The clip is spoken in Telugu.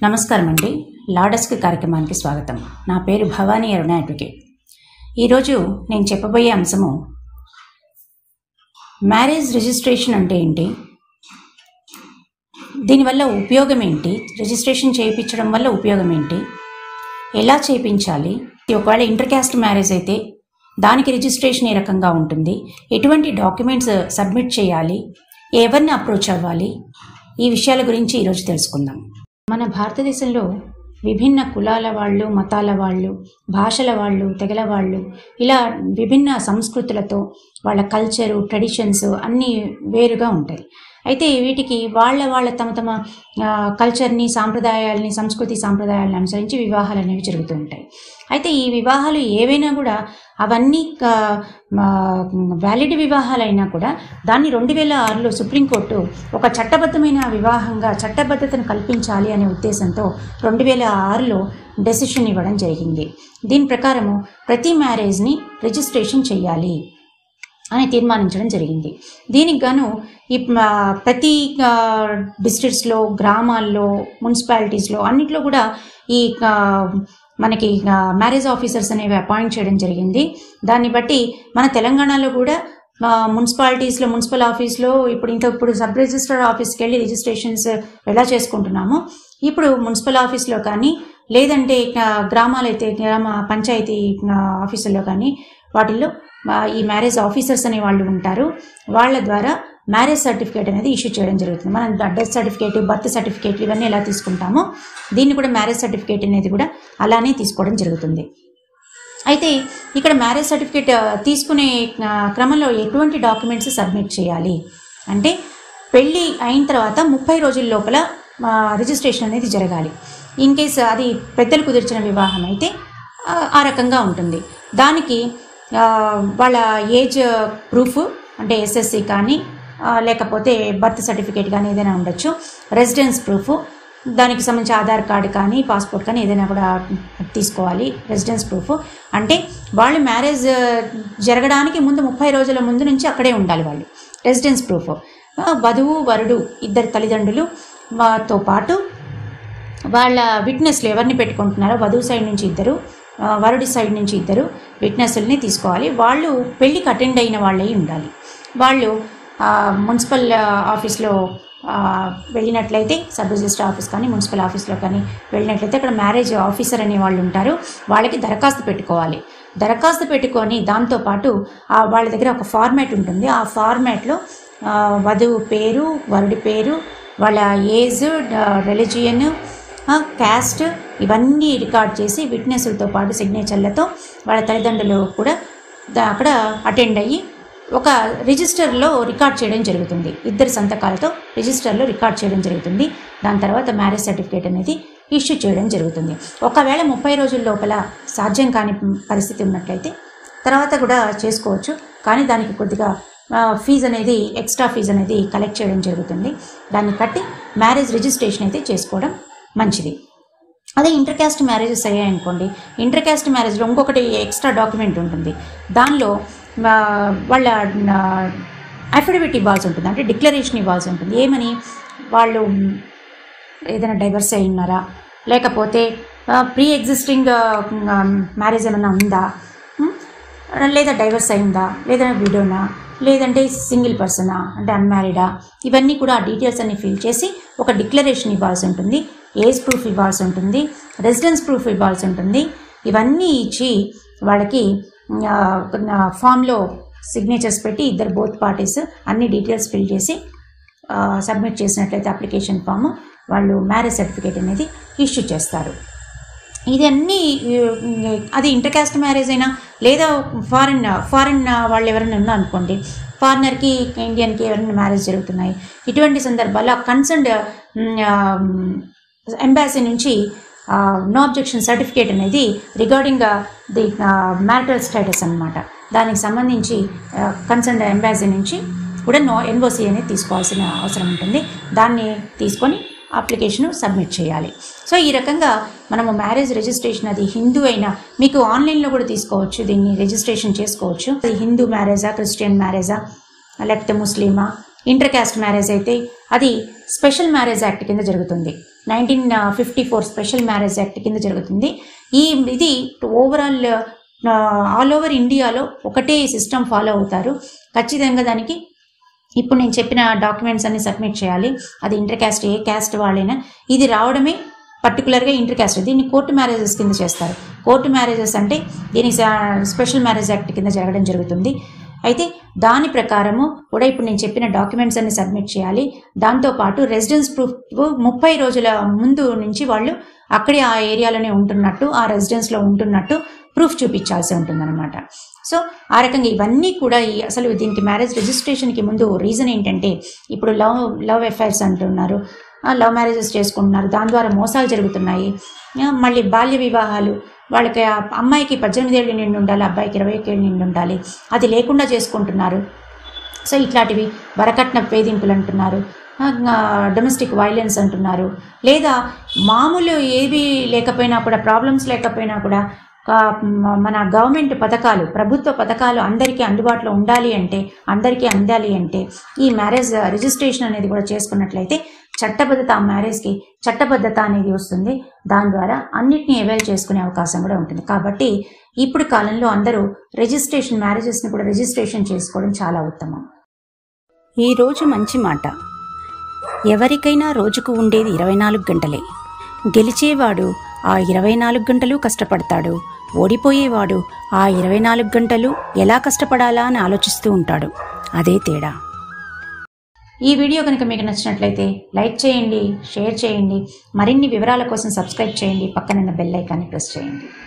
నమస్కారం అండి లాడస్క్ కార్యక్రమానికి స్వాగతం నా పేరు భవానీ అరుణ అడ్వకేట్ ఈరోజు నేను చెప్పబోయే అంశము మ్యారేజ్ రిజిస్ట్రేషన్ అంటే ఏంటి దీనివల్ల ఉపయోగం ఏంటి రిజిస్ట్రేషన్ చేయించడం వల్ల ఉపయోగం ఏంటి ఎలా చేయించాలి ఒకవేళ ఇంటర్ క్యాస్ట్ మ్యారేజ్ అయితే దానికి రిజిస్ట్రేషన్ ఏ రకంగా ఉంటుంది ఎటువంటి డాక్యుమెంట్స్ సబ్మిట్ చేయాలి ఎవరిని అప్రోచ్ అవ్వాలి ఈ విషయాల గురించి ఈరోజు తెలుసుకుందాం మన భారతదేశంలో విభిన్న కులాల వాళ్ళు మతాల వాళ్ళు భాషల వాళ్ళు తెగల వాళ్ళు ఇలా విభిన్న సంస్కృతులతో వాళ్ళ కల్చరు ట్రెడిషన్స్ అన్నీ వేరుగా ఉంటాయి అయితే వీటికి వాళ్ళ వాళ్ళ తమ తమ ఆ, కల్చర్ని సాంప్రదాయాల్ని సంస్కృతి సాంప్రదాయాలను అనుసరించి వివాహాలు అనేవి జరుగుతూ ఉంటాయి అయితే ఈ వివాహాలు ఏవైనా కూడా అవన్నీ వ్యాలిడ్ వివాహాలైనా కూడా దాన్ని రెండు వేల ఆరులో సుప్రీంకోర్టు ఒక చట్టబద్ధమైన వివాహంగా చట్టబద్ధతను కల్పించాలి అనే ఉద్దేశంతో రెండు వేల ఆరులో డెసిషన్ ఇవ్వడం జరిగింది దీని ప్రకారము ప్రతి మ్యారేజ్ని రిజిస్ట్రేషన్ చేయాలి అని తీర్మానించడం జరిగింది దీనికి గాను ఈ ఆ, ప్రతి డిస్ట్రిక్ట్స్లో గ్రామాల్లో మున్సిపాలిటీస్లో అన్నిట్లో కూడా ఈ ఆ, మనకి మ్యారేజ్ ఆఫీసర్స్ అనేవి అపాయింట్ చేయడం జరిగింది దాన్ని బట్టి మన తెలంగాణలో కూడా ఆ, మున్సిపాలిటీస్లో మున్సిపల్ ఆఫీస్లో ఇప్పుడు ఇంత ఇప్పుడు సబ్ రిజిస్టర్ ఆఫీస్కి వెళ్ళి రిజిస్ట్రేషన్స్ ఎలా చేసుకుంటున్నామో ఇప్పుడు మున్సిపల్ ఆఫీస్లో కానీ లేదంటే ఆ, గ్రామాలైతే గ్రామ పంచాయతీ ఆ, ఆఫీసుల్లో కానీ వాటిల్లో ఆ, ఈ మ్యారేజ్ ఆఫీసర్స్ అనే వాళ్ళు ఉంటారు వాళ్ళ ద్వారా మ్యారేజ్ సర్టిఫికేట్ అనేది ఇష్యూ చేయడం జరుగుతుంది మనం డెత్ సర్టిఫికేట్ బర్త్ సర్టిఫికేట్లు ఇవన్నీ ఎలా తీసుకుంటామో దీన్ని కూడా మ్యారేజ్ సర్టిఫికేట్ అనేది కూడా అలానే తీసుకోవడం జరుగుతుంది అయితే ఇక్కడ మ్యారేజ్ సర్టిఫికేట్ ఆ, తీసుకునే ఆ, క్రమంలో ఎటువంటి డాక్యుమెంట్స్ సబ్మిట్ చేయాలి అంటే పెళ్ళి అయిన తర్వాత ముప్పై రోజుల లోపల ఆ, రిజిస్ట్రేషన్ అనేది జరగాలి ఇన్ కేస్ అది పెద్దలు కుదిర్చిన వివాహం అయితే ఆ, ఆ రకంగా ఉంటుంది దానికి ఆ, వాళ్ళ ఏజ్ ప్రూఫ్ అంటే ఎస్ఎస్సి కానీ ఆ, లేకపోతే బర్త్ సర్టిఫికేట్ కానీ ఏదైనా ఉండొచ్చు రెసిడెన్స్ ప్రూఫ్ దానికి సంబంధించి ఆధార్ కార్డు కానీ పాస్పోర్ట్ కానీ ఏదైనా కూడా తీసుకోవాలి రెసిడెన్స్ ప్రూఫ్ అంటే వాళ్ళు మ్యారేజ్ జరగడానికి ముందు ముప్పై రోజుల ముందు నుంచి అక్కడే ఉండాలి వాళ్ళు రెసిడెన్స్ ప్రూఫ్ వధువు వరుడు ఇద్దరు తల్లిదండ్రులు తో పాటు వాళ్ళ విట్నెస్లు ఎవరిని పెట్టుకుంటున్నారో వధువు సైడ్ నుంచి ఇద్దరు ఆ, వరుడి సైడ్ నుంచి ఇద్దరు విట్నెస్ని తీసుకోవాలి వాళ్ళు పెళ్ళికి అటెండ్ అయిన వాళ్ళే ఉండాలి వాళ్ళు ఆ, మున్సిపల్ ఆ, ఆఫీస్లో ఆ, వెళ్ళినట్లయితే సబ్ రిజిస్టర్ ఆఫీస్ కానీ మున్సిపల్ ఆఫీస్లో కానీ వెళ్ళినట్లయితే అక్కడ మ్యారేజ్ ఆఫీసర్ అనే వాళ్ళు ఉంటారు వాళ్ళకి దరఖాస్తు పెట్టుకోవాలి దరఖాస్తు పెట్టుకొని దాంతోపాటు ఆ, వాళ్ళ దగ్గర ఒక ఫార్మాట్ ఉంటుంది ఆ ఫార్మాట్లో ఆ, వధువు పేరు వరుడి పేరు వాళ్ళ ఏజ్ రిలిజియన్ క్యాస్ట్ ఇవన్నీ రికార్డ్ చేసి విట్నెస్లతో పాటు సిగ్నేచర్లతో వాళ్ళ తల్లిదండ్రులు కూడా దా- అక్కడ అటెండ్ అయ్యి ఒక రిజిస్టర్లో రికార్డ్ చేయడం జరుగుతుంది ఇద్దరు సంతకాలతో రిజిస్టర్లో రికార్డ్ చేయడం జరుగుతుంది దాని తర్వాత మ్యారేజ్ సర్టిఫికేట్ అనేది ఇష్యూ చేయడం జరుగుతుంది ఒకవేళ ముప్పై రోజుల లోపల సాధ్యం కాని పరిస్థితి ఉన్నట్లయితే తర్వాత కూడా చేసుకోవచ్చు కానీ దానికి కొద్దిగా ఫీజు అనేది ఎక్స్ట్రా ఫీజు అనేది కలెక్ట్ చేయడం జరుగుతుంది దాన్ని కట్టి మ్యారేజ్ రిజిస్ట్రేషన్ అయితే చేసుకోవడం మంచిది అదే ఇంటర్ క్యాస్ట్ మ్యారేజెస్ అయ్యాయనుకోండి ఇంటర్ క్యాస్ట్ మ్యారేజ్లో ఇంకొకటి ఎక్స్ట్రా డాక్యుమెంట్ ఉంటుంది దానిలో ఆ, వాళ్ళ అఫిడవిట్ ఇవ్వాల్సి ఉంటుంది అంటే డిక్లరేషన్ ఇవ్వాల్సి ఉంటుంది ఏమని వాళ్ళు ఏదైనా డైవర్స్ అయి ఉన్నారా లేకపోతే ప్రీ ఎగ్జిస్టింగ్ మ్యారేజ్ ఏమైనా ఉందా ఉం? లేదా డైవర్స్ అయిందా లేదా విడోనా లేదంటే సింగిల్ పర్సనా అంటే అన్మ్యారీడా ఇవన్నీ కూడా ఆ డీటెయిల్స్ అన్ని ఫిల్ చేసి ఒక డిక్లరేషన్ ఇవ్వాల్సి ఉంటుంది ఏజ్ ప్రూఫ్ ఇవ్వాల్సి ఉంటుంది రెసిడెన్స్ ప్రూఫ్ ఇవ్వాల్సి ఉంటుంది ఇవన్నీ ఇచ్చి వాళ్ళకి ఫామ్లో సిగ్నేచర్స్ పెట్టి ఇద్దరు బోత్ పార్టీస్ అన్ని డీటెయిల్స్ ఫిల్ చేసి సబ్మిట్ చేసినట్లయితే అప్లికేషన్ ఫామ్ వాళ్ళు మ్యారేజ్ సర్టిఫికేట్ అనేది ఇష్యూ చేస్తారు ఇదన్నీ ఉమ్, అది ఇంటర్ క్యాస్ట్ మ్యారేజ్ అయినా లేదా ఫారిన్ ఫారిన్ వాళ్ళు ఎవరైనా ఉన్నా అనుకోండి ఫారినర్కి ఇండియన్కి ఎవరైనా మ్యారేజ్ జరుగుతున్నాయి ఇటువంటి సందర్భాల్లో కన్సర్న్డ్ ఎంబాసీ నుంచి నో అబ్జెక్షన్ సర్టిఫికేట్ అనేది రిగార్డింగ్ ది మ్యారిటల్ స్టేటస్ అన్నమాట దానికి సంబంధించి కన్సర్న్ ఎంబాసీ నుంచి కూడా నో ఎన్ఓసి అనేది తీసుకోవాల్సిన అవసరం ఉంటుంది దాన్ని తీసుకొని అప్లికేషన్ సబ్మిట్ చేయాలి సో ఈ రకంగా మనము మ్యారేజ్ రిజిస్ట్రేషన్ అది హిందూ అయినా మీకు ఆన్లైన్లో కూడా తీసుకోవచ్చు దీన్ని రిజిస్ట్రేషన్ చేసుకోవచ్చు అది హిందూ మ్యారేజా క్రిస్టియన్ మ్యారేజా లేకపోతే ముస్లిమా ఇంటర్ క్యాస్ట్ మ్యారేజ్ అయితే అది స్పెషల్ మ్యారేజ్ యాక్ట్ కింద జరుగుతుంది nineteen fifty four special marriage act కింద జరుగుతుంది ఈ ఇది ఓవరాల్ ఆల్ ఓవర్ ఇండియాలో ఒకటే సిస్టమ్ ఫాలో అవుతారు ఖచ్చితంగా దానికి ఇప్పుడు నేను చెప్పిన డాక్యుమెంట్స్ అన్ని సబ్మిట్ చేయాలి అది ఇంటర్ క్యాస్ట్ ఏ క్యాస్ట్ వాళ్ళైనా ఇది రావడమే పర్టికులర్గా ఇంటర్ క్యాస్ట్ దీన్ని కోర్టు మ్యారేజెస్ కింద చేస్తారు కోర్టు మ్యారేజెస్ అంటే దీనికి స్పెషల్ మ్యారేజ్ యాక్ట్ కింద జరగడం జరుగుతుంది అయితే దాని ప్రకారము కూడా ఇప్పుడు నేను చెప్పిన డాక్యుమెంట్స్ అన్ని సబ్మిట్ చేయాలి దాంతోపాటు రెసిడెన్స్ ప్రూఫ్ ముప్పై రోజుల ముందు నుంచి వాళ్ళు అక్కడే ఆ ఏరియాలోనే ఉంటున్నట్టు ఆ రెసిడెన్స్లో ఉంటున్నట్టు ప్రూఫ్ చూపించాల్సి ఉంటుందన్నమాట సో ఆ రకంగా ఇవన్నీ కూడా ఈ అసలు దీనికి మ్యారేజ్ రిజిస్ట్రేషన్కి ముందు రీజన్ ఏంటంటే ఇప్పుడు లవ్ లవ్ అఫైర్స్ అంటున్నారు లవ్ మ్యారేజెస్ చేసుకుంటున్నారు దాని ద్వారా మోసాలు జరుగుతున్నాయి ఆ, మళ్ళీ బాల్య వివాహాలు వాళ్ళకి ఆ అమ్మాయికి పద్దెనిమిది ఏళ్ళు నిండి ఉండాలి అబ్బాయికి ఇరవై ఏళ్ళు నిండి ఉండాలి అది లేకుండా చేసుకుంటున్నారు సో ఇట్లాంటివి వరకట్న వేధింపులు అంటున్నారు డొమెస్టిక్ వైలెన్స్ అంటున్నారు లేదా మామూలు ఏవి లేకపోయినా కూడా ప్రాబ్లమ్స్ లేకపోయినా కూడా ఆ, మ- మన గవర్నమెంట్ పథకాలు ప్రభుత్వ పథకాలు అందరికీ అందుబాటులో ఉండాలి అంటే అందరికీ అందాలి అంటే ఈ మ్యారేజ్ రిజిస్ట్రేషన్ అనేది కూడా చేసుకున్నట్లయితే చట్టబద్ధత ఆ మ్యారేజ్కి చట్టబద్ధత అనేది వస్తుంది దాని ద్వారా అన్నిటినీ అవైల్ చేసుకునే అవకాశం కూడా ఉంటుంది కాబట్టి ఇప్పుడు కాలంలో అందరూ రిజిస్ట్రేషన్ మ్యారేజెస్ని కూడా రిజిస్ట్రేషన్ చేసుకోవడం చాలా ఉత్తమం ఈ రోజు మంచి మాట ఎవరికైనా రోజుకు ఉండేది ఇరవై నాలుగు గంటలే గెలిచేవాడు ఆ ఇరవై నాలుగు గంటలు కష్టపడతాడు ఓడిపోయేవాడు ఆ ఇరవై నాలుగు గంటలు ఎలా కష్టపడాలా అని ఆలోచిస్తూ ఉంటాడు అదే తేడా ఈ వీడియో కనుక మీకు నచ్చినట్లయితే లైక్ చేయండి షేర్ చేయండి మరిన్ని వివరాల కోసం సబ్స్క్రైబ్ చేయండి పక్కనున్న బెల్ ఐకాన్ని ప్రెస్ చేయండి